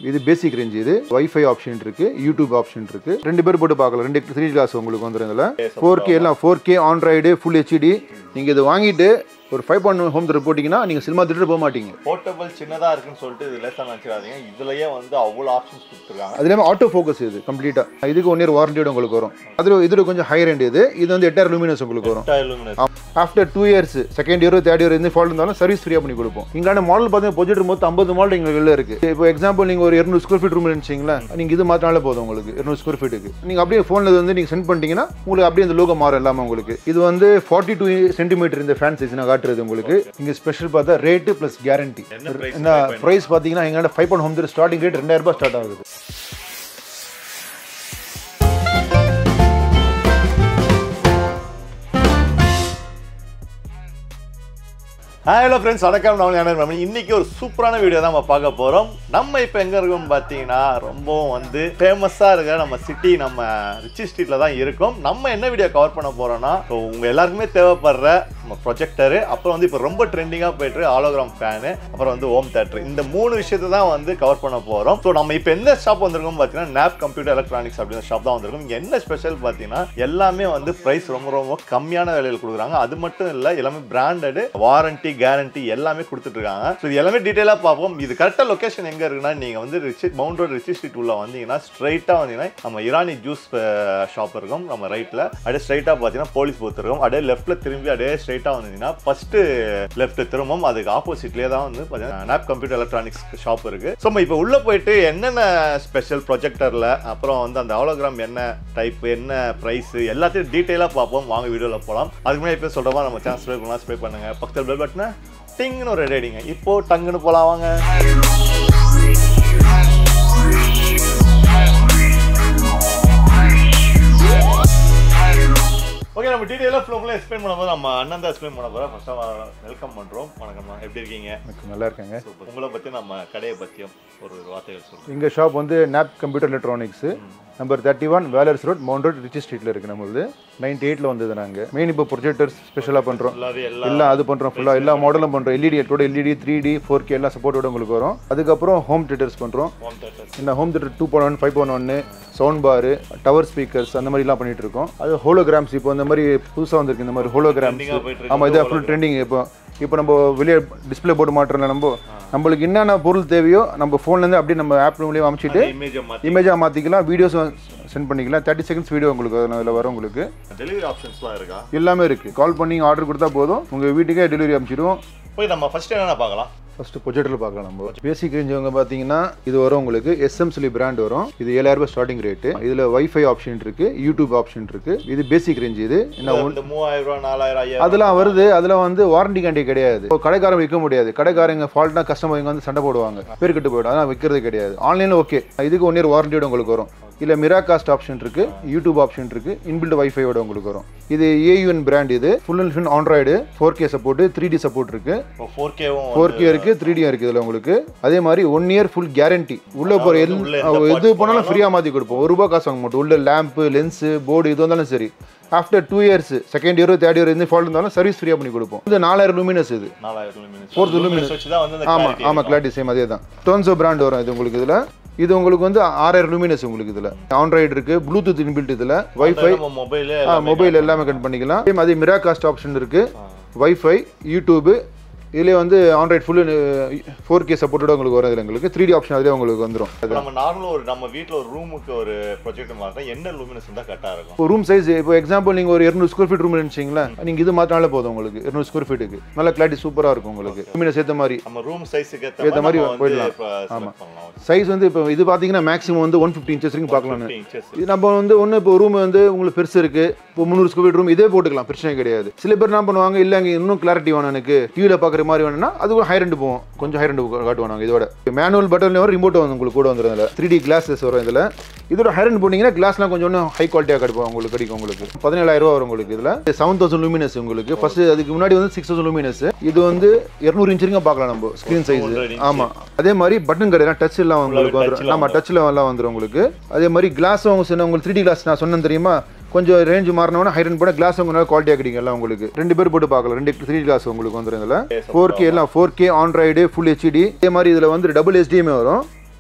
இது basic range இது WiFi option இருக்கு யூடியூப் ஆப்ஷன் இருக்கு ரெண்டு பேர் போட்டு பார்க்கலாம் ரெண்டு த்ரீ கிளாஸ் உங்களுக்கு வந்துடும் இதில் ஃபோர் கே எல்லாம் four K Android full HD நீங்கள் இது வாங்கிட்டு ஒரு ஃபைவ் பாயிண்ட் ஹோம் தேட்டர் போட்டிங்கன்னா நீங்கள் சினிமா தேட்டர் போக மாட்டீங்க போர்ட்டபிள் சின்னதா இருக்குன்னு சொல்லிட்டு இது லேசா நினைச்சிடாதீங்க இதுலயே வந்து அவ்வளவு ஆப்ஷன்ஸ் கொடுத்துருக்காங்க அது இல்லாமல் ஆட்டோ ஃபோக்கஸ் இது கம்ப்ளீட்டாக இதுக்கு ஒன் இயர் வாரண்டியோட உங்களுக்கு வரும் அதில் இதில் கொஞ்சம் ஹை ரெண்ட் இது இது வந்து எட்டாயிரம் லூமினஸ் உங்களுக்கு வரும் after two years second year third year எந்த ஃபால்ட் இருந்தாலும் சர்வீஸ் ஃப்ரீயாக பண்ணி கொடுப்போம் இங்கான மாடல் பார்த்தீங்கன்னா ப்ரொஜெக்ட் மொத்தம் ஐம்பது மாடல் எங்களுக்கு வெளில இருக்கு இப்போ எக்ஸாம்பிள் நீங்கள் ஒரு இரநூறு ஸ்கொயர் ஃபீட் ரூம் இருந்துச்சிங்களா நீங்கள் இது மாற்றினாலே போதும் உங்களுக்கு இரநூறு ஸ்கொயர் ஃபீட்டுக்கு நீங்கள் அப்படியே ஃபோனில் வந்து நீங்கள் சென்ட் பண்ணிட்டீங்கன்னா உங்களுக்கு அப்படியே அந்த லோகோ மாறும் எல்லாமே உங்களுக்கு இது வந்து ஃபார்ட்டி டூ சென்டிமீட்டர் இந்த ஃபேன் சைஸ் நான் காட்டுறது உங்களுக்கு இங்கே ஸ்பெஷல் பார்த்தா ரேட்டு ப்ளஸ் கேரண்டி என்ன ப்ரைஸ் பார்த்தீங்கன்னா எங்கள்கிட்ட five point home starting rate ரெண்டாயிரம் ரூபாய் ஸ்டார்ட் ஆகுது ஹலோ ஃப்ரெண்ட்ஸ் வணக்கம் நான் ஞான ரமணி. இன்னைக்கு ஒரு சூப்பரான வீடியோ தான் நம்ம பார்க்க போறோம் நம்ம இப்போ எங்க இருக்கோம் பார்த்தீங்கன்னா ரொம்பவும் வந்து ஃபேமஸா இருக்கிற நம்ம சிட்டி நம்ம ரிச்சி ஸ்ட்ரீட்ல தான் இருக்கோம் நம்ம என்ன வீடியோ கவர் பண்ண போறோம்னா ஸோ உங்க எல்லாருக்குமே தேவைப்படுற நம்ம ப்ரொஜெக்டரு அப்புறம் வந்து இப்போ ரொம்ப ட்ரெண்டிங்காக போயிட்டு ஆலோகிராம் ஃபேனு அப்புறம் வந்து ஹோம் தேட்டர் இந்த மூணு விஷயத்தை தான் வந்து கவர் பண்ண போறோம் ஸோ நம்ம இப்போ எந்த ஷாப் வந்திருக்கோம் பார்த்தீங்கன்னா நேப் கம்ப்யூட்டர் எலக்ட்ரானிக்ஸ் அப்படின்ற ஷாப் தான் வந்திருக்கும் இங்கே என்ன ஸ்பெஷல் பார்த்தீங்கன்னா எல்லாமே வந்து ப்ரைஸ் ரொம்ப ரொம்ப கம்மியான விலையில் கொடுக்குறாங்க அது மட்டும் இல்லை எல்லாமே பிராண்டடு வாரண்டி கேரண்டி எல்லாமே கொடுத்துட்டு இருக்காங்க ஸோ இது எல்லாமே டீட்டெயிலாக பார்ப்போம் இது கரெக்டாக லொகேஷன் எங்கே இருக்குன்னா நீங்கள் வந்து Ritchie Mount Road Ritchie Street உள்ள வந்தீங்கன்னா ஸ்ட்ரைட்டாக வந்தீங்கன்னா நம்ம இரானி ஜூஸ் ஷாப் இருக்கும் நம்ம ரைட்டில் அப்படியே ஸ்ட்ரைட்டாக பார்த்தீங்கன்னா போலீஸ் பூத் இருக்கும் அப்படியே லெஃப்ட்டில் திரும்பி அப்படியே ஸ்ட்ரைட்டாக வந்தீங்கன்னா ஃபஸ்ட்டு லெஃப்ட் திரும்பும் அதுக்கு ஆப்போசிட்லேயே தான் வந்து பார்த்தீங்கன்னா நாப் கம்ப்யூட்டர் எலக்ட்ரானிக்ஸ் ஷாப் இருக்குது ஸோ நம்ம இப்போ உள்ளே போயிட்டு என்னென்ன ஸ்பெஷல் ப்ரொஜெக்டரில் அப்புறம் வந்து அந்த ஹாலோகிராம் என்ன டைப் என்ன ப்ரைஸ் எல்லாத்தையும் டீட்டெயிலாக பார்ப்போம் வாங்க வீடியோவில் போகலாம் அதுக்கு முன்னாடி இப்போ சொல்கிற மாதிரி நம்ம சேனல் ஸ்ப்ரே பண்ணலாம் ஸ்ப்ரே பண்ணுங்க பக்கத்தில் பெல் பட்டனை டிங்னு ஒரு ரெடி அடிங்க இப்போ டங்குன்னு போகலாம் வாங்க ஓகே நம்ம டீட்டெயிலாக ஃப்ளோவில் எக்ஸ்பிளைன் பண்ணும்போது நம்ம அண்ணன் தான் எக்ஸ்பிளைன் பண்ண போகிறோம் ஃபஸ்ட்டாக வெல்கம் பண்ணுறோம் வணக்கம்மா எப்படி இருக்கீங்க எனக்கு நல்லா இருக்காங்க சூப்பர் உங்களை பற்றி நம்ம கடையை பற்றியும் ஒரு வார்த்தைகள் சொல்லுங்கள் எங்கள் ஷாப் வந்து Nap computer electronics number thirty one Wallers Road Mount Road Ritchie ஸ்ட்ரீட்டில் இருக்குது நம்மளுது நைன்டி எயிட்டில் வந்தது நாங்கள் மெயின் இப்போ ப்ரொஜெக்டர்ஸ் ஸ்பெஷலாக பண்ணுறோம் ஃபுல்லாகவே எல்லாம் எல்லாம் அது பண்ணுறோம் ஃபுல்லாக எல்லா மாடலும் பண்ணுறோம் எல்இடி கூட LED three D four K எல்லாம் சப்போர்ட்டோட உங்களுக்கு வரும் அதுக்கப்புறம் ஹோம் தியேட்டர்ஸ் பண்ணுறோம் ஹோம் தேட்டர் இந்த home theatre two point one five point ஒன்று சவுண்ட் பாரு டவர் ஸ்பீக்கர்ஸ் அந்த மாதிரிலாம் பண்ணிட்டு இருக்கோம் அது ஹோலோகிராம்ஸ் இப்போ இந்த மாதிரி புதுசாக வந்திருக்கு இந்த மாதிரி ஹோலோகிராம்ஸ் Trending-ஆ போயிட்டு இருக்கு. ஆமாம் இது ஃபுல் ட்ரெண்டிங் இப்போ இப்போ நம்ம வெளியே டிஸ்பிளே போட்டு மாட்டுறோம்ல நம்ம நம்மளுக்கு என்னென்ன பொருள் தேவையோ நம்ம ஃபோன்லேருந்து அப்படியே நம்ம ஆப் மூலியம் அமைச்சிட்டு இமேஜை மாற்றி இமேஜாக மாற்றிக்கலாம் வீடியோஸ் சென்ட் பண்ணிக்கலாம் தேர்ட்டி செகண்ட்ஸ் வீடியோ உங்களுக்கு அதில் வரும் உங்களுக்கு டெலிவரி ஆப்ஷன்ஸ்லாம் இருக்கா எல்லாமே இருக்குது கால் பண்ணி ஆர்டர் கொடுத்தா போதும் உங்கள் வீட்டுக்கே டெலிவரி அனுப்பிச்சிடுவோம் போய் நம்ம ஃபர்ஸ்ட் என்னென்ன பார்க்கலாம் ஃபர்ஸ்ட் ப்ரொஜெக்டரில் பார்க்கலாம் நம்ம பேசிக் ரேஞ்ச் அவங்க பார்த்தீங்கன்னா இது வரும் உங்களுக்கு எஸ்எம் சொல்லி பிராண்ட் வரும் இது ஏழாயிரம் ரூபாய் ஸ்டார்டிங் ரேட்டு இதில் வைஃபை ஆப்ஷன் இருக்கு யூடியூப் ஆப்ஷன் இருக்கு இது பேசிக் ரேஞ்ச் இது என்ன இந்த மூவாயிரம் ரூபா நாலாயிரம் ஐயாயிரம் அதெல்லாம் வருது அதில் வந்து வாரண்டி கேண்டி கிடையாது இப்போ கடைக்காரன் விற்க முடியாது கடைக்காரங்க ஃபால்ட்னா கஸ்டமர் இங்கே வந்து சண்டை போடுவாங்க பேர் கட்டு போயிடும் அதெல்லாம் விற்கிறது கிடையாது ஆன்லைனில் ஓகே இதுக்கு ஒன் இயர் வாரண்டியோட உங்களுக்கு வரும் இல்லை மிராகாஸ்ட் ஆப்ஷன் இருக்கு யூடியூப் ஆப்ஷன் இருக்கு இன்பில்ட் வைஃபையோட உங்களுக்கு வரும் இது ஏயூஎன் பிராண்ட் இது full and full Android four K support three D support இருக்கு இப்போ ஃபோர் கேவும் ஃபோர் கே இருக்கு த்ரீ டியும் இருக்கு இதில் உங்களுக்கு அதே மாதிரி ஒன் இயர் ஃபுல் கேரண்டி உள்ள போகிற எல் உள்ள எந்த எது parts போனாலும் ஃப்ரீயாக மாற்றி கொடுப்போம் ஒரு ரூபா காசு வாங்க மாட்டோம் உள்ள லேம்பு லென்ஸு போர்டு இது வந்தாலும் சரி after two years second year third year எந்த ஃபால்ட் இருந்தாலும் சர்வீஸ் ஃப்ரீயாக பண்ணி கொடுப்போம் இது நாலாயிரம் லூமினஸ் இது நாலாயிரம் மினிட்ஸ் Fourth luminous வச்சு தான் வந்து அந்த ஆமாம் clarity ஆமாம் கிளாரிட்டி சேம் அதே தான் டோன்ஸோ பிராண்ட் வரும் இது உங்களுக்கு இதில் இது உங்களுக்கு வந்து ஆறாயிரம் லூமினஸ் உங்களுக்கு இதில் ஆண்ட்ராய்டு இருக்கு ப்ளூடூத் இன்பில்ட் இதில் வைஃபை நம்ம மொபைலு மொபைல் எல்லாமே கட் பண்ணிக்கலாம் அதே மாதிரி மிரா காஸ்ட் ஆப்ஷன் இருக்கு வைஃபை யூடியூபு இதுலேயே வந்து ஆண்ட்ராய்ட் ஃபுல்லு ஃபோர் கே சப்போர்ட்டோட உங்களுக்கு வரும் இதில் உங்களுக்கு த்ரீ டி ஆப்ஷன் அதிலே உங்களுக்கு வந்துடும் இப்போ நம்ம நார்மலாக ஒரு நம்ம வீட்டில் ஒரு ரூமுக்கு ஒரு ப்ரொஜெக்ட் மாற்றினா என்ன லூமினஸ் இருந்தால் கரெக்டாக இருக்கும் இப்போ ரூம் சைஸ் இப்போ எக்ஸாம்பிள் நீங்கள் ஒரு இரநூறு ஸ்கொயர் ஃபீட் ரூம் இருந்துச்சிங்களா நீங்கள் இது மாற்றினாலே போதும் உங்களுக்கு இரநூறு ஸ்கொயர் ஃபீட்டுக்கு நல்ல கிளாரிட்டி சூப்பராக இருக்கும் உங்களுக்கு ரூமில் சேர்த்த மாதிரி நம்ம ரூம் சைஸுக்கு ஏத்த ஏற்ற மாதிரி மாதிரி வந்து போயிடலாம். இப்போ select பண்ணலாம் சைஸ் வந்து இப்போ இது பார்த்தீங்கன்னா மேக்ஸிமம் வந்து ஒன் ஃபிஃப்டி இன்ச்சஸ் வரைக்கும் பார்க்கலாம்னு 50 inches. இது நம்ம வந்து ஒன்று இப்போ ரூம் வந்து உங்களுக்கு பெருசு இருக்கு இப்போ முந்நூறு ஸ்கொயர் ஃபீட் ரூம் இதே போட்டுக்கலாம் பிரச்சனை கிடையாது சில பேர் என்ன பண்ணுவாங்க இல்லை அங்கே இன்னும் கிளாரிட்டி வேணும் எனக்கு டிவியில் பார்க்குற மாதிரி வேணும்னா அது கூட ஹை ரெண்டு போவோம் கொஞ்சம் ஹை ரெண்டு காட்டுவாங்க இதோட மேனுவல் பட்டன் வரும் ரிமோட் வந்து உங்களுக்கு கூட வந்துடும் இதில் த்ரீ டி கிளாஸஸ் வரும் இதில் இதோட ஹை ரெண்டு போனீங்கன்னா கிளாஸ்லாம் கொஞ்சம் இன்னும் ஹை குவாலிட்டியாக கிடைக்கும் உங்களுக்கு கிடைக்கும் உங்களுக்கு பதினேழாயிரம் ரூபா வரும் உங்களுக்கு இதில் செவன் தௌசண்ட் லூமினஸ் உங்களுக்கு ஃபர்ஸ்ட் அதுக்கு முன்னாடி வந்து சிக்ஸ் தௌசண்ட் லூமினஸ் இது வந்து இரநூறு இன்ச் வரைக்கும் பார்க்கலாம் நம்ம ஸ்க்ரீன் சைஸ் 200 inch. ஆமாம் அதே மாதிரி பட்டன் கிடையாது டச் எல்லாம் உங்களுக்கு வந்துடும் நம்ம டச்சில் எல்லாம் வந்துடும் உங்களுக்கு அதே மாதிரி கிளாஸ் அவங்க சொன்ன உங்களுக்கு த்ரீ டி கிளாஸ் நான் சொன்னேன் தெரியுமா கொஞ்சம் ரேஞ்ச் மாறினோன்னா ஹைரன் போட கிளாஸ் உங்களுக்கு குவாலிட்டியாக கிடைக்கும் எல்லாம் உங்களுக்கு ரெண்டு பேர் போட்டு பார்க்கலாம் ரெண்டு த்ரீ கிளாஸ் உங்களுக்கு வந்துடும் இதில் ஃபோர் கே எல்லாம் four K Android full HD அதே மாதிரி இதில் வந்து டபுள் ஹெச்டிஎம்ஏ வரும்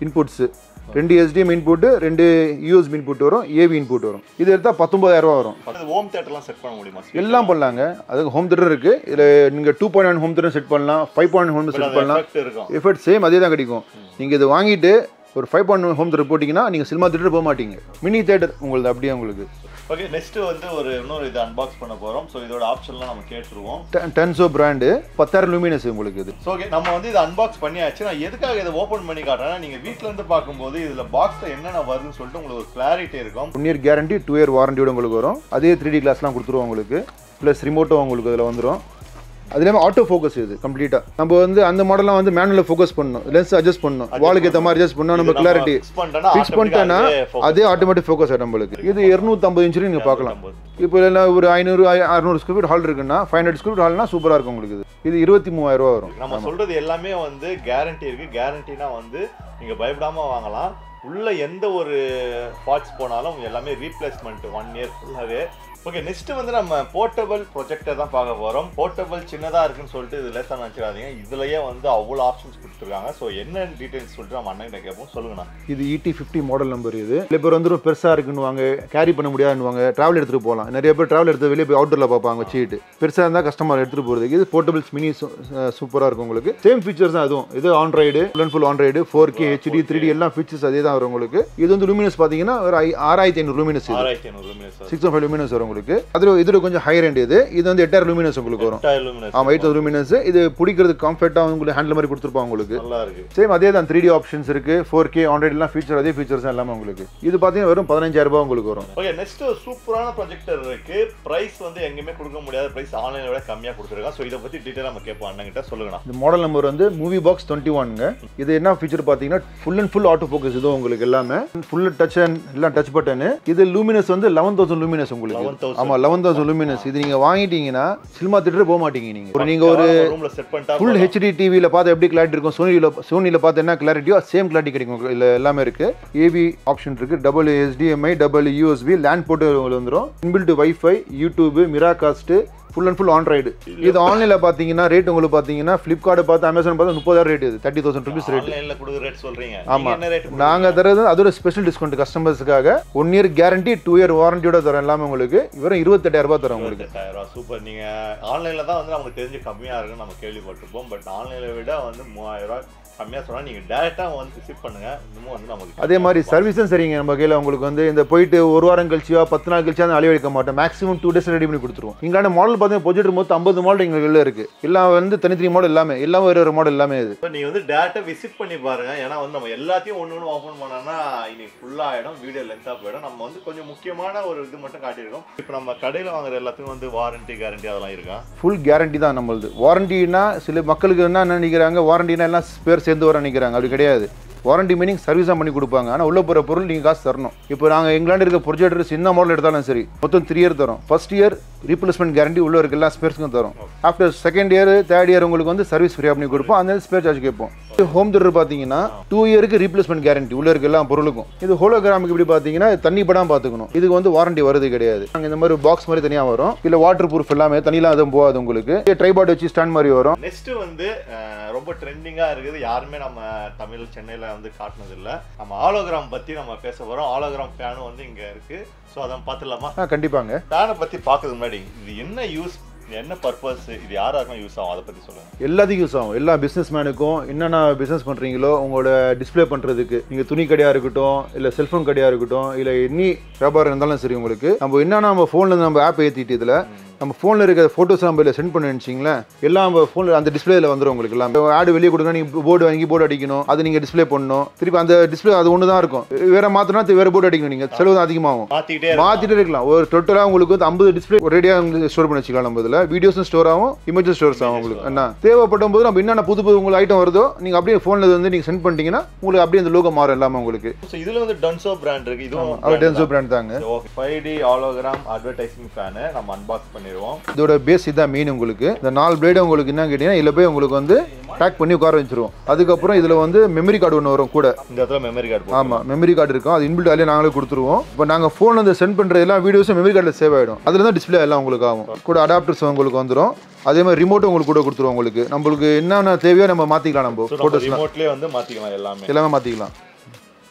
இன்புட்ஸு ரெண்டு எஸ்டிஎம் இன்புட்டு ரெண்டு யூஎஸ்பி இன்புட் வரும் ஏவி இன்புட் வரும் இது எடுத்தால் பத்தொம்பதாயிரம் ரூபா வரும் அது ஹோம் தேட்டர்லாம் செட் பண்ண முடியுமா எல்லாம் பண்ணலாங்க அதுக்கு ஹோம் தேட்டர் இருக்குது இதில் நீங்கள் two point one home theatre set பண்ணலாம் ஃபைவ் பாயிண்ட் ஹோம் செட் பண்ணலாம் எஃபெக்ட் இருக்கும் எஃபர்ட் சேம் அதே தான் கிடைக்கும் நீங்கள் இது வாங்கிட்டு ஒரு ஃபைவ் பாயிண்ட் ஹோம் தேட்டர் போட்டிங்கன்னா நீங்கள் சினிமா தேட்டர் போக மாட்டீங்க மினி தேட்டர் உங்களுக்கு அப்படியே உங்களுக்கு ஓகே நெக்ஸ்ட் வந்து ஒரு இன்னொரு இது அன்பாக்ஸ் பண்ண போறோம் ஸோ இதோட ஆப்ஷன்லாம் நம்ம கேட்டுருவோம் டென்சோ பிராண்டு பத்தாயிரம் லூமினஸ் உங்களுக்கு இது ஸோ ஓகே நம்ம வந்து இதை அன்பாக்ஸ் பண்ணியாச்சு நான் எதுக்காக இதை ஓப்பன் பண்ணி காட்டுறேன்னா நீங்க வீட்ல இருந்து பார்க்கும்போது இதுல பாக்ஸ்ல என்னென்ன வருதுன்னு சொல்லிட்டு உங்களுக்கு ஒரு கிளாரிட்டி இருக்கும் one year guarantee two year வாரண்டியோட உங்களுக்கு வரும் அதே த்ரீ டி கிளாஸ்லாம் கொடுத்துருவோம் உங்களுக்கு ப்ளஸ் ரிமோட்டும் உங்களுக்கு இதில் வந்துடும் அது இல்லாமல் ஆட்டோ ஃபோக்கஸ் இது கம்ப்ளீட்டாக நம்ம வந்து அந்த மாடலாம் வந்து மேனுவலில் ஃபோக்கஸ் பண்ணணும் லென்ஸ் அட்ஜஸ்ட் பண்ணணும் வாலுக்கு ஏற்ற மாதிரி அட்ஜஸ்ட் பண்ணால் நம்ம கிளாரிட்டி ஃபிக்ஸ் பண்ணிட்டோம்னா ஃபிக்ஸ் பண்ணிட்டேன்னா அதே ஆட்டோமேட்டிக் ஃபோக்கஸ் ஆகிடும் நம்மளுக்கு இது இரநூத்தம்பது இன்ச்சு நீங்கள் பார்க்கலாம் இப்போ இல்லை ஒரு ஐநூறு ஐ- அறுநூறு ஸ்கொயர் ஃபீட் ஹால் இருக்குன்னா ஃபைவ் ஹண்ட்ரட் ஸ்கொயர் ஃபீட் ஹால்னா சூப்பராக இருக்கும் உங்களுக்கு இது இது இருபத்தி மூவாயிரம் ரூபா வரும் நம்ம சொல்றது எல்லாமே வந்து கேரண்டி இருக்கு கேரண்டினா வந்து நீங்க பயப்படாம வாங்கலாம் உள்ள எந்த ஒரு பார்ட்ஸ் போனாலும் எல்லாமே ரீப்ளேஸ்மெண்ட் ஒன் இயர் ஃபுல்லாவே ஓகே நெக்ஸ்ட் வந்து நம்ம போர்ட்டபிள் ப்ரொஜெக்டர் தான் பார்க்க போறோம் போர்ட்டபிள் சின்னதா இருக்குன்னு சொல்லிட்டு இது லேசாக நினச்சிடாதீங்க இதுலயே வந்து அவ்வளோ ஆப்ஷன்ஸ் கொடுத்துருக்காங்க ஸோ என்ன டீடைல்ஸ் சொல்லிட்டு நம்ம அண்ணன் கிட்ட கேட்போம் சொல்லுங்கண்ணா இது இடி ஃபிஃப்டி மாடல் நம்பர் இது சில பேர் வந்து பெருசாக இருக்குன்னுவாங்க கேரி பண்ண முடியாதுன்னுவாங்க ட்ராவல் எடுத்துகிட்டு போகலாம் நிறைய பேர் ட்ராவல் எடுத்து வெளியே போய் அவுட்டரில் பார்ப்பாங்க வச்சுக்கிட்டு பெருசாக இருந்தால் கஸ்டமர் எடுத்துகிட்டு போகிறதுக்கு இது போர்ட்டபிள்ஸ் மினி சூப்பராக இருக்கும் உங்களுக்கு சேம் ஃபீச்சர்ஸ் தான் அதுவும் இது Android full and full Android four K HD three D எல்லாம் ஃபீச்சர்ஸ் அதே தான் வரும் உங்களுக்கு இது வந்து லூமினஸ் பார்த்தீங்கன்னா ஒரு ஐ- ஆறாயிரத்தி ஐநூறு லூமினஸ் இது ஆறாயிரத்தி ஐநூறு லூமினஸ் சிக்ஸ் ஃபைவ் லூமினஸ் வரும் உங்களுக்கு அதில் இதில் கொஞ்சம் ஹை ரேண்ட் இது இது வந்து எட்டாயிரம் லூமினஸ் உங்களுக்கு வரும் எட்டாயிரம் லூமினஸ் ஆமாம் எயிட் தௌசண்ட் லூமினஸ் இது பிடிக்கிறதுக்கு கம்ஃபர்ட்டாக உங்களுக்கு ஹேண்டில் மாதிரி கொடுத்துருப்பாங்க உங்களுக்கு நல்லா இருக்கு சேம் அதே தான் த்ரீ டி ஆப்ஷன்ஸ் இருக்கு ஃபோர் கே ஆண்ட்ராய்டுலாம் ஃபீச்சர் அதே ஃபீச்சர்ஸ் எல்லாமே உங்களுக்கு இது பார்த்தீங்கன்னா வெறும் பதினஞ்சாயிரம் ரூபாய் உங்களுக்கு வரும் ஓகே நெக்ஸ்ட் ஒரு சூப்பரான ப்ரொஜெக்டர் இருக்கு பிரைஸ் வந்து எங்கேயுமே கொடுக்க முடியாத பிரைஸ் ஆன்லைனை விட கம்மியாக கொடுத்துருக்காங்க ஸோ இதை பத்தி டீட்டெயில் நம்ம கேட்போம் அண்ணன் கிட்ட சொல்லுங்கண்ணா இந்த மாடல் நம்பர் வந்து மூவி பாக்ஸ் டுவெண்ட்டி ஒன்ங்க இது என்ன ஃபீச்சர் பார்த்தீங்கன்னா full and full auto focus இது உங்களுக்கு எல்லாமே ஃபுல் டச் அண்ட் எல்லாம் டச் பட்டனு இது லூமினஸ் வந்து லெவன் தௌசண்ட் லூமினஸ் உங்களுக்கு 11,000. ஆமா லெவன் தௌசண்ட் லூமினஸ் இது நீங்க வாங்கிட்டீங்கன்னா சினிமா தியேட்டர் போக மாட்டீங்க நீங்க ஒரு நீங்க ஒரு ரூம்ல செட் பண்ணிட்டா ஃபுல் ஹெச்டி டிவியில் பார்த்து எப்படி கிளாரிட்டி இருக்கும் சோனியில் சோனியில் பார்த்து என்ன கிளாரிட்டியோ சேம் கிளாரிட்டி கிடைக்கும் இல்லை எல்லாமே இருக்கு ஏவி ஆப்ஷன் இருக்கு double HDMI double USB LAN போட்டு உங்களுக்கு வந்துடும் inbuilt WiFi YouTube Miracast full and full Android இது ஆன்லைனில் பார்த்தீங்கன்னா ரேட் உங்களுக்கு பார்த்தீங்கன்னா ஃப்ளிப்கார்ட் பார்த்து அமேசான் பார்த்து முப்பதாயிரம் ரேட் இது தேர்ட்டி தௌசண்ட் ருபீஸ் ரேட் ஆன்லைன்ல கொடுக்குற ரேட் சொல்றீங்க ஆமா. நீங்க என்ன ரேட் நாங்கள் தரது அதோட ஸ்பெஷல் டிஸ்கவுண்ட் கஸ்டமர்ஸுக்காக one year guarantee two year வாரண்டியோட தரோம் எல்லாமே உங்களுக்கு வெறும் இருபத்தெட்டாயிரம் ரூபாய் தரோம் உங்களுக்கு எட்டாயிரம் சூப்பர் நீங்க ஆன்லைன்ல தான் வந்து நமக்கு தெரிஞ்சு கம்மியா இருக்குன்னு நம்ம கேள்விப்பட்டிருப்போம் பட் ஆன்லைனை விட வந்து மூவாயிரம் ரூபாய் கம்மியா சொன்னா நீங்க டேரக்டா வந்து விசிட் பண்ணுங்க இன்னமும் வந்து நமக்கு அதே மாதிரி சர்வீஸும் சரிங்க நம்ம கையில் உங்களுக்கு வந்து இந்த போயிட்டு ஒரு வாரம் கழிச்சியோ பத்து நாள் கழிச்சா அந்த அழிவடிக்க மாட்டோம் மேக்ஸிமம் டூ டேஸ் ரெடி பண்ணி கொடுத்துருவோம் இங்கான மாடல் பார்த்தீங்கன்னா ப்ரொஜெக்ட் மொத்தம் ஐம்பது மாடல் எங்களுக்கு வெளில இருக்கு எல்லாம் வந்து தனித்தனி மாடல் எல்லாமே எல்லாம் ஒரு ஒரு மாடல் எல்லாமே இது இப்போ நீங்க வந்து டேரக்டா விசிட் பண்ணி பாருங்க ஏன்னா வந்து நம்ம எல்லாத்தையும் ஒன்று ஒன்று ஓப்பன் பண்ணோம்னா இன்னைக்கு ஃபுல்லா ஆயிடும் வீடியோ லென்த்தாக போயிடும் நம்ம வந்து கொஞ்சம் முக்கியமான ஒரு இது மட்டும் காட்டியிருக்கோம் இப்போ நம்ம கடையில் வாங்குற எல்லாத்துக்கும் வந்து வாரண்டி கேரண்டி அதெல்லாம் இருக்கா ஃபுல் கேரண்டி தான் நம்மளது வாரண்டினா சில மக்களுக்கு என்ன நினைக்கிறாங்க வாரண்டினா எல்லாம் பேர் சேர்ந்து வர நினைக்கிறாங்க அப்படி கிடையாது வாரண்டி மீனிங் சர்வீஸாக பண்ணி கொடுப்பாங்க ஆனால் உள்ள போகிற பொருள் நீங்கள் காசு தரணும் இப்போ நாங்கள் எங்களாண்டு இருக்க ப்ரொஜெக்டர் சின்ன மாடல் எடுத்தாலும் சரி மொத்தம் த்ரீ இயர் தரோம் ஃபர்ஸ்ட் இயர் ரீப்ளேஸ்மெண்ட் கேரண்டி உள்ள இருக்க எல்லா ஸ்பேர்ஸ்க்கும் தரும் after second year third year உங்களுக்கு வந்து சர்வீஸ் ஃப்ரீயாக பண்ணி கொடுப்போம் அந்த ஸ்பேர் சார்ஜ் கேட்போம் ஹோம் தேட்டர் பார்த்தீங்கன்னா டூ இயருக்கு ரீப்ளேஸ்மெண்ட் கேரண்டி உள்ள இருக்க எல்லா பொருளுக்கும் இது ஹோலோகிராமுக்கு இப்படி பார்த்தீங்கன்னா தண்ணி படாம பார்த்துக்கணும் இதுக்கு வந்து வாரண்டி வருது கிடையாது நாங்கள் இந்த மாதிரி பாக்ஸ் மாதிரி தனியாக வரும் இல்லை வாட்டர் ப்ரூஃப் எல்லாமே தண்ணிலாம் எதுவும் போகாது உங்களுக்கு ட்ரைபாட் வச்சு ஸ்டாண்ட் மாதிரி வரும் நெக்ஸ்ட் வந்து அஹ், ரொம்ப ட்ரெண்டிங்கா இருக்குது யாருமே நம்ம தமிழ் சென்னையில வந்து காட்டினது இல்ல நம்ம ஆலோகிராம் பத்தி நம்ம பேச போறோம் ஆலோகிராம் ஃபேனும் வந்து இங்க இருக்கு ஸோ அதை பார்த்துடலாமா ஆ கண்டிப்பாங்க ஃபேனை பத்தி பார்க்கறதுக்கு முன்னாடி இது என்ன யூஸ் என்ன பர்பஸ் இது யாராருக்கும் யூஸ் ஆகும் அதை பத்தி சொல்லுங்க எல்லாத்துக்கும் யூஸ் ஆகும் எல்லா பிஸ்னஸ் மேனுக்கும் என்னென்ன பிஸ்னஸ் பண்ணுறீங்களோ உங்களோட டிஸ்ப்ளே பண்ணுறதுக்கு நீங்கள் துணி கடையாக இருக்கட்டும் இல்லை செல்ஃபோன் கடையாக இருக்கட்டும் இல்லை எனி வியாபாரம் இருந்தாலும் சரி உங்களுக்கு நம்ம என்னென்ன நம்ம ஃபோனில் நம்ம ஆப் ஏற்றிட்டு இதில் நம்ம ஃபோனில் இருக்க ஃபோட்டோஸ் நம்ம இதில் சென்ட் பண்ணி வச்சிங்களேன் எல்லாம் நம்ம ஃபோனில் அந்த டிஸ்பிளேல வந்துடும் உங்களுக்கு எல்லாம் ஆடு வெளியே கொடுங்க நீங்கள் போர்டு வாங்கி போர்டு அடிக்கணும் அது நீங்கள் டிஸ்ப்ளே பண்ணணும் திருப்பி அந்த டிஸ்ப்ளே அது ஒன்று தான் இருக்கும் வேற மாற்றினா வேற போர்டு அடிக்கணும் நீங்கள் செலவு தான் அதிகமாகும் மாத்திக்கிட்டே இருக்கும். மாத்திட்டே இருக்கலாம் ஒரு டோட்டலாக உங்களுக்கு வந்து ஐம்பது டிஸ்பிளே ஒரேடியாக ஸ்டோர் பண்ணி வச்சுக்கலாம் நம்ம இதில் வீடியோஸும் ஸ்டோர் ஆகும் இமேஜஸ் ஸ்டோர்ஸ் ஆகும் உங்களுக்கு என்ன தேவைப்படும் போது நம்ம என்னென்ன புது புது உங்களுக்கு ஐட்டம் வருதோ நீங்கள் அப்படியே ஃபோனில் வந்து நீங்கள் சென்ட் பண்ணிட்டீங்கன்னா உங்களுக்கு அப்படியே அந்த லோகோ மாறும் எல்லாமே உங்களுக்கு ஸோ இதுல வந்து டன்சோ பிராண்ட் இருக்கு இதுவும் அவர் டென்சோ பிராண்ட் தாங்க okay five D hologram advertising fan நம்ம அன்பாக்ஸ் பண்ணிடுவோம் இதோட பேஸ் இதான் மெயின் உங்களுக்கு இந்த நாலு பிளேடு உங்களுக்கு என்ன கேட்டீங்கன்னா இதில் போய் உங்களுக்கு வந்து பேக் பண்ணி உட்கார வச்சிருவோம் அதுக்கப்புறம் இதில் வந்து மெமரி கார்டு ஒன்று வரும் கூட இந்த இடத்துல மெமரி கார்டு ஆமாம் மெமரி கார்டு இருக்கும் அது இன்பில்ட் அதிலே நாங்களே கொடுத்துருவோம் இப்போ நாங்கள் ஃபோன் வந்து சென்ட் பண்ணுற எல்லா வீடியோஸும் மெமரி கார்டில் சேவ் ஆகிடும் அதில் தான் டிஸ்பிளே எல்லாம் உங்களுக்கு ஆகும் கூட அடாப்டர்ஸ் உங்களுக்கு வந்துடும் அதே மாதிரி ரிமோட்டும் உங்களுக்கு கூட கொடுத்துருவோம் உங்களுக்கு நம்மளுக்கு என்னென்ன தேவையோ நம்ம மாற்றிக்கலாம் நம்ம ஸோ நம்ம ஃபோட்டோஸ் ரிமோட்லேயே வந்து மாத்திக்கலாம் எல்லாமே எல்லாமே மாற்றிக்கலாம்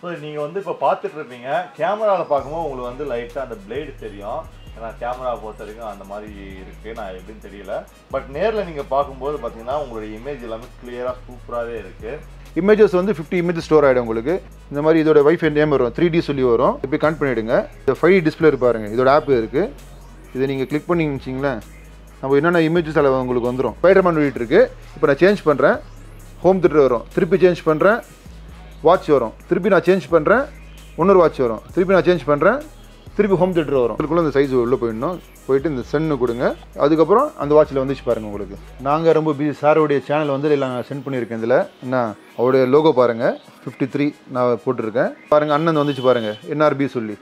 ஸோ நீங்கள் வந்து இப்போ பார்த்துட்டு இருப்பீங்க கேமராவில் பார்க்கும்போது உங்களுக்கு வந்து லைட்டாக அந்த பிளேடு தெரியும் ஏன்னா கேமரா பொறுத்த வரைக்கும் அந்த மாதிரி இருக்குது நான் எப்படின்னு தெரியல பட் நேரில் நீங்கள் பார்க்கும்போது பார்த்தீங்கன்னா உங்களுடைய இமேஜ் எல்லாமே கிளியராக சூப்பராகவே இருக்குது இமேஜஸ் வந்து ஃபிஃப்டி இமேஜ் ஸ்டோர் ஆகிடும் உங்களுக்கு இந்த மாதிரி இதோட வைஃபை நேம் வரும் த்ரீ டி சொல்லி வரும் இப்போ கனெக்ட் பண்ணிவிடுங்க இந்த ஃபைவ் டிஸ்பிளே பாருங்க இதோட ஆப் இருக்குது இதை நீங்கள் கிளிக் பண்ணிங்கன்னு வச்சிங்களேன் நம்ம என்னென்ன இமேஜஸ் அதில் உங்களுக்கு வந்துடும் ஸ்பைடர்மேன் வீட்டு இருக்கு இப்போ நான் சேஞ்ச் பண்ணுறேன் ஹோம் தியேட்டர் வரும் திருப்பி சேஞ்ச் பண்ணுறேன் வாட்ச் வரும் திருப்பி நான் சேஞ்ச் பண்ணுறேன் இன்னொரு வாட்ச் வரும் திருப்பி நான் சேஞ்ச் பண்ணுறேன் திருப்பி ஹோம் தியேட்டர் வரும் அதுக்குள்ளே இந்த சைஸ் உள்ளே போயிடணும் போயிட்டு இந்த சென்னு கொடுங்க அதுக்கப்புறம் அந்த வாட்சில் வந்துச்சு பாருங்கள் உங்களுக்கு நாங்கள் ரொம்ப பிஸி சாரோடைய சேனல் வந்து இதில் நான் சென்ட் பண்ணியிருக்கேன் இதில் என்ன அவருடைய லோகோ பாருங்கள் ஃபிஃப்டி த்ரீ நான் போட்டிருக்கேன் பாருங்கள் அண்ணன் வந்துச்சு பாருங்கள் என்ஆர்பி சொல்லி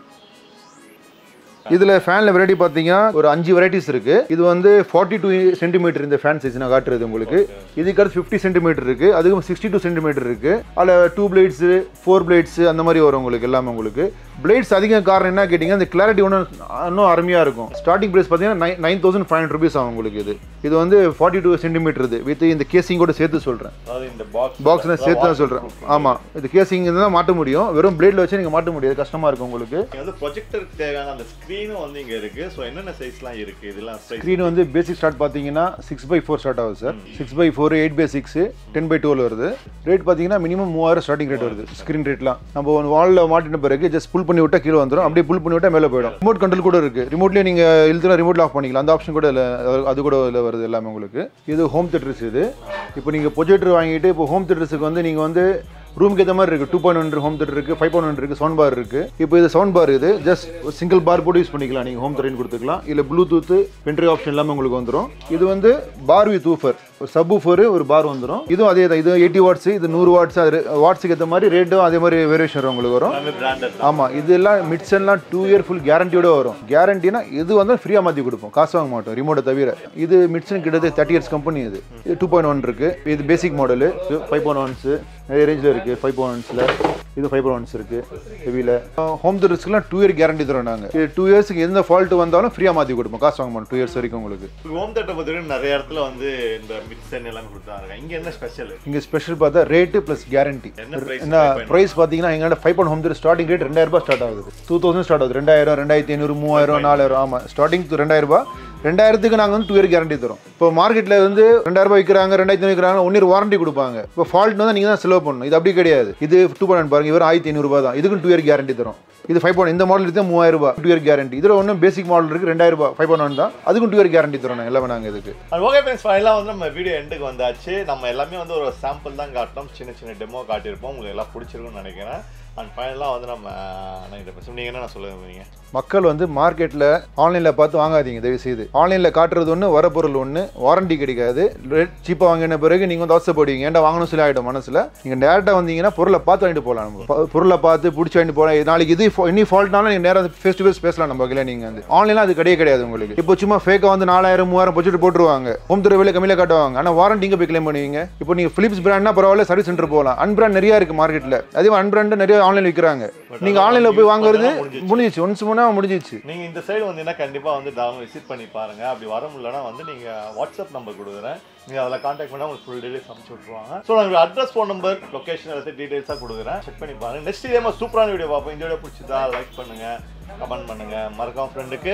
இதில் ஃபேனில் வெரைட்டி பார்த்தீங்கன்னா ஒரு அஞ்சு வெரைட்டிஸ் இருக்கு இது வந்து ஃபார்ட்டி டூ சென்டிமீட்டர் இந்த ஃபேன் சைஸ் நான் காட்டுறது உங்களுக்கு இதுக்கு அடுத்து ஃபிஃப்டி சென்டிமீட்டர் இருக்கு அதுக்கு சிக்ஸ்டி டூ சென்டிமீட்டர் இருக்கு அதில் டூ பிளேட்ஸ் ஃபோர் பிளேட்ஸ் அந்த மாதிரி வரும் உங்களுக்கு எல்லாமே உங்களுக்கு பிளேட்ஸ் அதிக காரணம் என்ன கேட்டிங்கன்னா இந்த கிளாரிட்டி ஒன்றும் இன்னும் அருமையாக இருக்கும் ஸ்டார்டிங் ப்ரைஸ் பார்த்தீங்கன்னா nine nine thousand five hundred rupees ஆகும் உங்களுக்கு இது இது வந்து ஃபார்ட்டி டூ சென்டிமீட்டர் இது வித் இந்த கேசிங்கோட சேர்த்து சொல்கிறேன் அதாவது இந்த பாக்ஸ் பாக்ஸ் நான் சேர்த்து தான் சொல்கிறேன் ஆமாம் இது கேசிங் தான் மாட்ட முடியும் வெறும் பிளேடில் வச்சு நீங்கள் மாட்ட முடியாது கஷ்டமாக இருக்கும் உங்களுக்கு இங்க வந்து ப்ரொஜெக்டருக்கு தேவையான அந்த ஸ்க்ரீனும் வந்து இங்க இருக்கு ஸோ என்னென்ன சைஸ்லாம் இருக்கு இதெல்லாம் size ஸ்க்ரீன் வந்து பேசிக் ஸ்டார்ட் பார்த்தீங்கன்னா சிக்ஸ் பை ஃபோர் ஸ்டார்ட் ஆகுது sir six by four eight by six ten by twelve வருது ரேட் பார்த்தீங்கன்னா மினிமம் மூவாயிரம் ஸ்டார்டிங் ரேட் வருது ஸ்க்ரீன் ரேட்லாம் நம்ம ஒரு வாலில் மாட்டின பிறகு ஜஸ்ட் புல் பண்ணி விட்டா கீழே வந்துடும் அப்படியே புல் பண்ணி விட்டா மேலே போயிடும் ரிமோட் கண்ட்ரோல் கூட இருக்கு ரிமோட்லேயே நீங்கள் இழுத்துனா ரிமோட் ஆஃப் பண்ணிக்கலாம் அந்த ஆப்ஷன் கூட இல்லை அது கூட இதில் வருது எல்லாமே உங்களுக்கு இது ஹோம் தேட்டர்ஸ் இது இப்போ நீங்கள் ப்ரொஜெக்டர் வாங்கிட்டு இப்போ ஹோம் தேட்டர்ஸுக்கு வந்து நீங்கள் வந்து ரூமுக்கு ஏற்ற மாதிரி இருக்குது two point one home theatre இருக்குது ஃபைவ் பாயிண்ட் ஒன் இருக்குது சவுண்ட் பார் இருக்குது இப்போ இது சவுண்ட் பார் இது ஜஸ்ட் சிங்கிள் பார் போட்டு யூஸ் பண்ணிக்கலாம் நீங்கள் ஹோம் தேட்டர்னு கொடுத்துக்கலாம் இல்லை ப்ளூடூத் பென்ட்ரி ஆப்ஷன் எல்லாமே உங்களுக்கு வந்துடும் இது வந்து பார் வித் ஊஃபர் ஒரு சப் ஊஃபர் ஒரு பார் வந்துடும் இதுவும் அதே தான் இது எயிட்டி வாட்ஸ் இது நூறு வாட்ஸ் அது வாட்ஸுக்கு ஏற்ற மாதிரி ரேட்டும் அதே மாதிரி வேரியேஷன் வரும் உங்களுக்கு வரும் எல்லாமே பிராண்டட் ஆமாம் இதெல்லாம் மிட்ஸ்லாம் டூ இயர் ஃபுல் கேரண்டியோட வரும் கேரண்டினா இது வந்து ஃப்ரீயாக மாற்றி கொடுப்போம் காசு வாங்க மாட்டோம் ரிமோட்டை தவிர இது மிட்ஸ்னு கிட்டத்தட்ட தேர்ட்டி இயர்ஸ் கம்பெனி இது இது டூ பாயிண்ட் ஒன் இருக்குது இது basic model five point ones நிறைய ரேஞ்சில் இருக்குது ஃபைவ் பாயிண்ட் ஒன்ஸில் இது ஃபைவ் பாயிண்ட் ஒன்ஸ் இருக்குது ஹெவியில் ஹோம் தேட்டர்ஸ்க்குலாம் டூ இயர் கேரண்டி தரோம் நாங்கள் இது டூ இயர்ஸ்க்கு எந்த ஃபால்ட் வந்தாலும் ஃப்ரீயாக மாற்றி கொடுப்போம் காசு வாங்க மாட்டோம் டூ இயர்ஸ் வரைக்கும் உங்களுக்கு ஹோம் தேட்டர் பொறுத்தவரைக்கும் நிறைய இடத்துல வந்து இந்த மிக்சர் எல்லாம் கொடுத்தாங்க இங்க என்ன ஸ்பெஷல் இங்கே ஸ்பெஷல் பார்த்தா ரேட்டு ப்ளஸ் கேரண்டி என்ன price என்ன ப்ரைஸ் பார்த்தீங்கன்னா எங்கள்கிட்ட five point home starting rate ரெண்டாயிரம் ரூபாய் ஸ்டார்ட் ஆகுது டூ தௌசண்ட் ஸ்டார்ட் ஆகுது ரெண்டாயிரம் ரெண்டாயிரத்தி ஐநூறு மூவாயிரம் நாலாயிரம் ஆமாம் ஸ்டார்டிங் ரெண்டாயிரம் ரூபாய் ரெண்டாயிரத்துக்கு நாங்கள் வந்து டூ இயர் கேரண்டி தரோம் இப்போ மார்க்கெட்டில் வந்து ரெண்டாயிரம் ரூபாய் விற்கிறாங்க ரெண்டாயிரத்தி ஐநூறு விற்கிறாங்க ஒன் இயர் வாரண்டி கொடுப்பாங்க இப்போ ஃபால்ட் வந்து நீங்கள் தான் செலவு பண்ணணும் இது அப்படி கிடையாது இது டூ பாயிண்ட் பாருங்க இவர் ஆயிரத்தி ஐநூறுபா தான் இதுக்கும் டூ இயர் கேரண்டி தரும் இது ஃபைவ் பாயிண்ட் இந்த மாடல் எடுத்து மூவாயிரம் ரூபாய் டூ இயர் கேரண்டி இதில் ஒன்றும் பேசிக் மாடல் இருக்குது ரெண்டாயிரம் ரூபாய் ஃபைவ் பாயிண்ட் ஒன் தான் அதுக்கும் டூ இயர் கேரண்டி தரோம் நாங்கள் எல்லாமே நாங்கள் இதுக்கு அது ஓகே ஃப்ரெண்ட்ஸ் ஃபைனலாக வந்து நம்ம வீடியோ எண்டுக்கு வந்தாச்சு நம்ம எல்லாமே வந்து ஒரு சாம்பிள் தான் காட்டினோம் சின்ன சின்ன டெமோ காட்டியிருப்போம் உங்களுக்கு எல்லாம் பிடிச்சிருக்கும்னு நினைக்கிறேன் அண்ட் ஃபைனலாக வந்து நம்ம அண்ணன் பேசுவோம் நீங்கள் என்ன சொல்ல விரும்புறீங்க மக்கள் வந்து மார்க்கெட்டில் ஆன்லைனில் பார்த்து வாங்காதீங்க தயவு செய்து ஆன்லைனில் காட்டுறது ஒன்று வர பொருள் ஒன்று வாரண்டி கிடைக்காது ரேட் சீப்பாக வாங்கின பிறகு நீங்கள் வந்து அவசரப்படுவீங்க ஏன்டா வாங்கணும் சொல்லி ஆகிடும் மனசில் நீங்கள் டேரெக்டாக வந்தீங்கன்னா பொருளை பார்த்து வாங்கிட்டு போகலாம் நம்ம ப- பொருளை பார்த்து பிடிச்சி வாங்கிட்டு போகலாம் நாளைக்கு இது fa- இனி ஃபால்ட்னாலும் நீங்கள் நேராக ஃபேஸ் டு ஃபேஸ் பேசலாம் நம்ம வகையில் நீங்கள் வந்து ஆன்லைனில் அது கிடையாது கிடையாது உங்களுக்கு இப்போ சும்மா ஃபேக்காக வந்து நாலாயிரம் மூவாயிரம் பட்ஜெட் போட்டுருவாங்க ஹோம் தர விலை கம்மியில் காட்டுவாங்க ஆனால் வாரண்டி இங்கே போய் கிளைம் பண்ணுவீங்க இப்போ நீங்கள் ஃபிலிப்ஸ் பிராண்ட்னா பரவாயில்ல சர்வீஸ் சென்டர் போகலாம் அன்பிராண்ட் நிறையா இருக்குது மார்க்கெட்டில் அதே அன்பிராண்ட் நிறைய ஆன்லைன் விற்கிறாங்க நீங்கள் ஆன்லைனில் போய் வாங்குறது முடிஞ்சிச்சு ஒன்ஸ் முன்னா முடிஞ்சிச்சு நீங்கள் இந்த சைடு வந்தீங்கன்னா கண்டிப்பாக வந்து டவுன் விசிட் பண்ணி பாருங்க அப்படி வர முடியலன்னா வந்து நீங்கள் வாட்ஸ்அப் நம்பர் கொடுக்குறேன் நீங்கள் அதில் காண்டாக்ட் பண்ணால் உங்களுக்கு ஃபுல் டீடைல்ஸ் அனுப்பிச்சு விட்ருவாங்க ஸோ நான் அட்ரஸ் ஃபோன் நம்பர் லொக்கேஷன் எல்லாத்தையும் டீடைல்ஸாக கொடுக்குறேன் செக் பண்ணி பாருங்க நெக்ஸ்ட் இதே மாதிரி சூப்பரான வீடியோ பார்ப்போம் இந்த வீடியோ பிடிச்சதா லைக் பண்ணுங்க கமெண்ட் பண்ணுங்க மறக்காம ஃப்ரெண்டுக்கு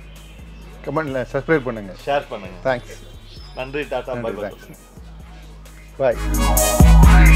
கமெண்ட்ல சப்ஸ்கிரைப் பண்ணுங்கள் ஷேர் பண்ணுங்க தேங்க்ஸ் நன்றி டாடா பை பை பாய்